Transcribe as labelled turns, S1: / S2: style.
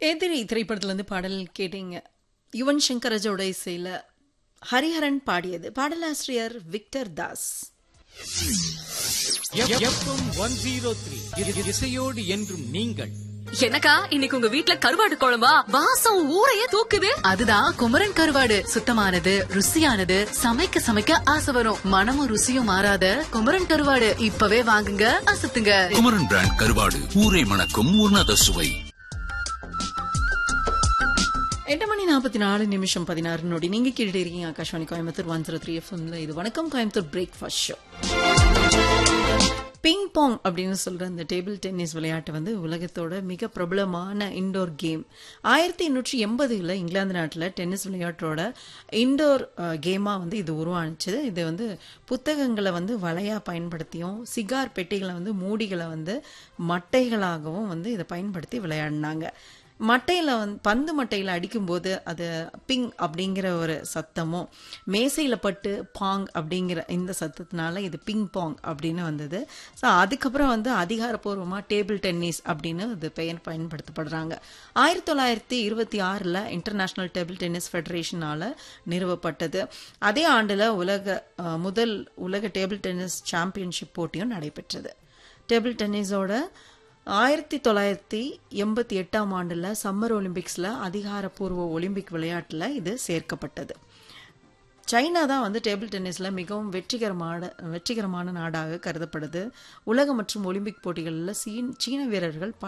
S1: எதிரி திரைப்படத்துலேருந்து பாடல் கேட்டீங்க யுவன் சங்கர் ராஜோட இசையில் ஹரிஹரன் பாடியது பாடலாசிரியர் Victor Das
S2: FM one zero three இசையோடு என்றும் நீங்கள்
S3: எனக்கா இன்னைக்கு உங்க வீட்ல கருவாடு குழம்பா வாசம் ஊரையே தூக்குது
S4: அதுதான் குமரன் கருவாடு சுத்தமானது ருசியானது சமைக்க சமைக்க ஆசை வரும் மனமும் ருசியும் மாறாத குமரன் கருவாடு இப்பவே வாங்குங்க அசத்துங்க
S5: குமரன் பிராண்ட் கருவாடு ஊரை மணக்கும் உன்னத சுவை
S1: எட்டு மணி நாற்பத்தி நாலு நிமிஷம் பதினாறு நொடி நீங்க கேட்டுட்டு இருக்கீங்க Akashvani Coimbatore one zero three எஃப்எம்ல இது வணக்கம் Coimbatore breakfast show ping pong அப்படின்னு சொல்ற இந்த டேபிள் டென்னிஸ் விளையாட்டு வந்து உலகத்தோட மிக பிரபலமான இண்டோர் கேம் ஆயிரத்தி எண்ணூற்றி எண்பதுல இங்கிலாந்து நாட்டில் டென்னிஸ் விளையாட்டோட இண்டோர் கேமாக வந்து இது உருவானுச்சு இது வந்து புத்தகங்களை வந்து வலையா பயன்படுத்தியும் சிகார் பெட்டிகளை வந்து மூடிகளை வந்து மட்டைகளாகவும் வந்து இதை பயன்படுத்தி விளையாடினாங்க மட்டையில் வந்து பந்து மட்டையில் அடிக்கும்போது அது பிங் அப்படிங்கிற ஒரு சத்தமும் மேசையில் பட்டு பாங் அப்படிங்கிற இந்த சத்தத்தினால இது பிங் பாங் அப்படின்னு வந்தது ஸோ அதுக்கப்புறம் வந்து அதிகாரப்பூர்வமாக டேபிள் டென்னிஸ் அப்படின்னு இது பெயர் பயன்படுத்தப்படுறாங்க ஆயிரத்தி தொள்ளாயிரத்தி இருபத்தி ஆறில் இன்டர்நேஷ்னல் டேபிள் டென்னிஸ் ஃபெடரேஷனால் நிறுவப்பட்டது அதே ஆண்டில் உலக அஹ், முதல் உலக டேபிள் டென்னிஸ் சாம்பியன்ஷிப் போட்டியும் நடைபெற்றது டேபிள் டென்னிஸோட ஆயிரத்தி தொள்ளாயிரத்தி எண்பத்தி எட்டாம் ஆண்டில் சம்மர் ஒலிம்பிக்ஸில் அதிகாரப்பூர்வ ஒலிம்பிக் விளையாட்டில் இது சேர்க்கப்பட்டது சைனா தான் வந்து டேபிள் டென்னிஸில் மிகவும் வெற்றிகரமான வெற்றிகரமான நாடாக கருதப்படுது உலக மற்றும் ஒலிம்பிக் போட்டிகளில் சீன் சீன வீரர்கள்